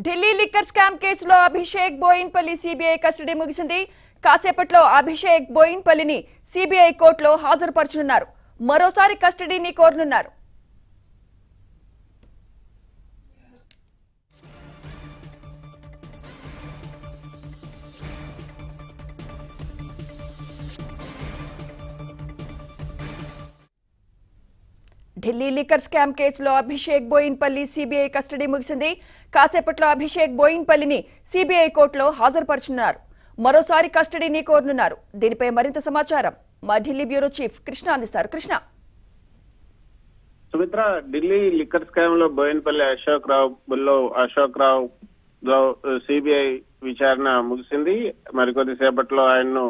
Delhi liquor scam కేసులో Abhishek Boinpally CBI custody ముగిసింది కాసేపట్లో అభిషేక్ బోయిన్పల్లిని సిబిఐ కోర్టులో హాజరుపరచనున్నారు మరోసారి కస్టడీని కోరనున్నారు ఢిల్లీ లిక్కర్ స్కామ్ కేసులో అభిషేక్ బోయిన్పల్లి సిబిఐ కస్టడీ ముగిసింది కాసేపట్లో అభిషేక్ బోయిన్పల్లిని సిబిఐ కోర్టులో హాజరుపరచనున్నారు మరోసారి కస్టడీని కోరనున్నారు దీనిపై మరింత సమాచారం మా ఢిల్లీ బ్యూరో చీఫ్ కృష్ణ అందిస్తారు కృష్ణ సుమిత్ర ఢిల్లీ లిక్కర్ స్కామ్ లో బోయినపల్లి అశోక్ రావు బుల్లో అశోక్ రావు సిబిఐ విచారణ ముగిసింది మరికొద్ది సేపట్లో ఆయన్ను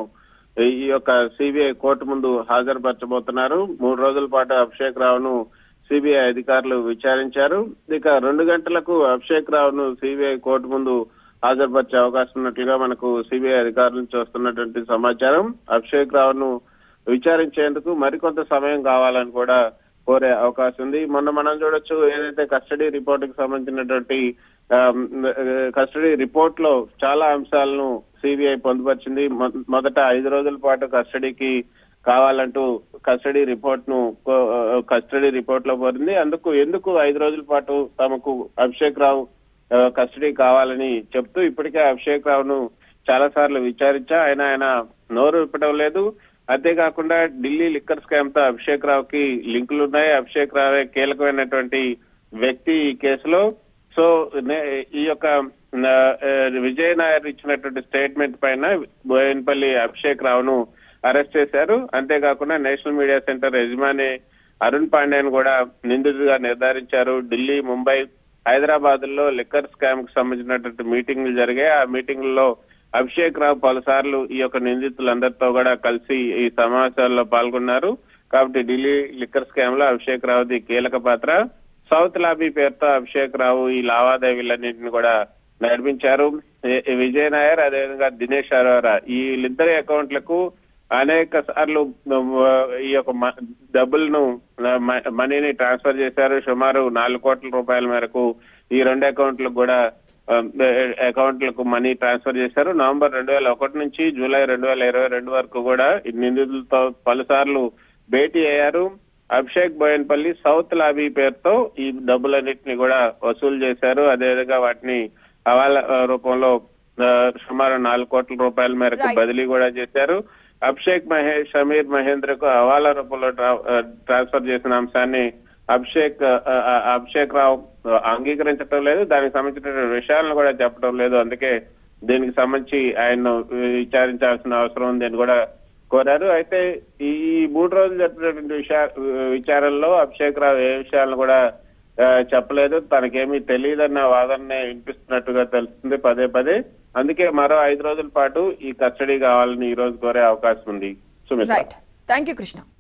ఈ యొక్క సిబిఐ కోర్టు ముందు హాజరుపరచబోతున్నారు మూడు రోజుల పాటు అభిషేక్ రావును సిబిఐ అధికారులు విచారించారు ఇక రెండు గంటలకు అభిషేక్ రావును సిబిఐ కోర్టు ముందు హాజరుపరిచే అవకాశం ఉన్నట్లుగా మనకు సిబిఐ అధికారుల నుంచి వస్తున్నటువంటి సమాచారం అభిషేక్ రావును విచారించేందుకు మరికొంత సమయం కావాలని కూడా కోరే అవకాశం ఉంది మొన్న మనం చూడొచ్చు ఏదైతే కస్టడీ రిపోర్ట్ కి సంబంధించినటువంటి ఆమ్, కస్టడీ రిపోర్ట్ లో చాలా అంశాలను సిబిఐ పొందుపరిచింది మొ- మొదట ఐదు రోజుల పాటు కస్టడీకి కావాలంటూ కస్టడీ రిపోర్ట్ ను కో- కస్టడీ రిపోర్ట్ లో కోరింది అందుకు ఎందుకు ఐదు రోజుల పాటు తమకు అభిషేక్ రావు ఆ, కస్టడీ కావాలని చెప్తూ ఇప్పటికే అభిషేక్ రావును చాలా సార్లు విచారించా ఆయన ఆయన నోరు విప్పడం లేదు అంతేకాకుండా ఢిల్లీ లిక్కర్ స్కామ్ తో అభిషేక్ రావుకి లింకులు ఉన్నాయి అభిషేక్ రావే కీలకమైనటువంటి వ్యక్తి ఈ కేసులో సో నే- ఈ యొక్క ఆ, విజయ్ నాయర్ ఇచ్చినటువంటి స్టేట్మెంట్ పైన బోయన్పల్లి అభిషేక్ రావును అరెస్ట్ చేశారు అంతేకాకుండా నేషనల్ మీడియా సెంటర్ యజమాని అరుణ్ పాండ్యాన్ కూడా నిందితుడిగా నిర్ధారించారు ఢిల్లీ ముంబై హైదరాబాద్ లో లిక్కర్ స్కామ్ కు సంబంధించినటువంటి మీటింగ్లు జరిగాయి ఆ మీటింగ్లలో అభిషేక్ రావు పలుసార్లు ఈ యొక్క నిందితులందరితో కూడా కలిసి ఈ సమావేశాల్లో పాల్గొన్నారు కాబట్టి ఢిల్లీ లిక్కర్ స్కామ్ లో అభిషేక్ రావుది కీలక పాత్ర సౌత్ లాబీ పేరుతో అభిషేక్ రావు ఈ లావాదేవీలన్నింటిని కూడా నడిపించారు ఏ- విజయ్ నాయర్ అదేవిధంగా దినేష్ అరోరా ఈ వీళ్ళిద్దరి అకౌంట్లకు అనేక సార్లు ఉమ్, ఈ యొక్క మ- డబ్బులను మ- మనీని ట్రాన్స్ఫర్ చేశారు సుమారు నాలుగు కోట్ల రూపాయల మేరకు ఈ రెండు అకౌంట్లకు కూడా ఉమ్, అకౌంట్లకు మనీ ట్రాన్స్ఫర్ చేశారు నవంబర్ రెండు వేల ఒకటి నుంచి జూలై రెండు వేల ఇరవై రెండు వరకు కూడా ఈ నిందితులతో పలుసార్లు భేటీ అయ్యారు అభిషేక్ బోయన్పల్లి సౌత్ లాబీ పేరుతో ఈ డబ్బులన్నింటినీ కూడా వసూలు చేశారు అదేవిధంగా వాటిని హవాలా ఆ, రూపంలో ఆ, సుమారు నాలుగు కోట్ల రూపాయల మేరకు Right. బదిలీ కూడా చేశారు అభిషేక్ మహేష్ సమీర్ మహేంద్రకు హవాలా రూపంలో ట్రా- ఆ, ట్రాన్స్ఫర్ చేసిన అంశాన్ని అభిషేక్ ఆ, ఆ, అభిషేక్ రావు అంగీకరించడం లేదు దానికి సంబంధించిన విషయాలను కూడా చెప్పడం లేదు అందుకే దీనికి సంబంధించి ఆయన్ను విచారించాల్సిన అవసరం ఉందని కూడా కోరారు అయితే ఈ మూడు రోజులు జరిపినటువంటి విషయ విచారణలో అభిషేక్ రావు ఏ విషయాలను కూడా ఆ, చెప్పలేదు తనకేమీ తెలియదన్న వాదననే వినిపిస్తున్నట్టుగా తెలుస్తుంది పదే పదే అందుకే మరో ఐదు రోజుల పాటు ఈ కస్టడీ కావాలని ఈ రోజు కోరే అవకాశం ఉంది Sumitra right thank you Krishna